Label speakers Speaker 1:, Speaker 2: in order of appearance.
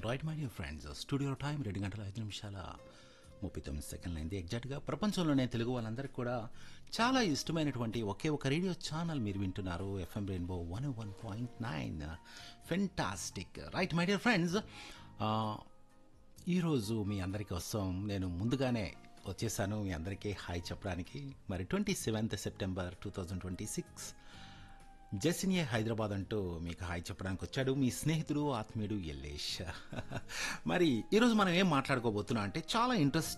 Speaker 1: right my dear friends studio time రెండు గంటల ఐదు నిమిషాల ముప్పై తొమ్మిది సెకండ్లు అయింది ఎగ్జాక్ట్గా ప్రపంచంలోనే తెలుగు వాళ్ళందరికీ కూడా చాలా ఇష్టమైనటువంటి ఒకే ఒక రేడియో ఛానల్ మీరు వింటున్నారు FM rainbow one one point nine fantastic right my dear friends ఈరోజు మీ అందరి కోసం నేను ముందుగానే వచ్చేసాను మీ అందరికీ హాయ్ చెప్పడానికి మరి twenty seventh September two thousand twenty six జసినియే హైదరాబాద్ అంటూ మీకు హాయ్ చెప్పడానికి వచ్చాడు మీ స్నేహితుడు ఆత్మీయుడు ఎల్లేష్ మరి ఈరోజు మనం ఏం మాట్లాడుకోబోతున్నాం అంటే చాలా ఇంట్రెస్ట్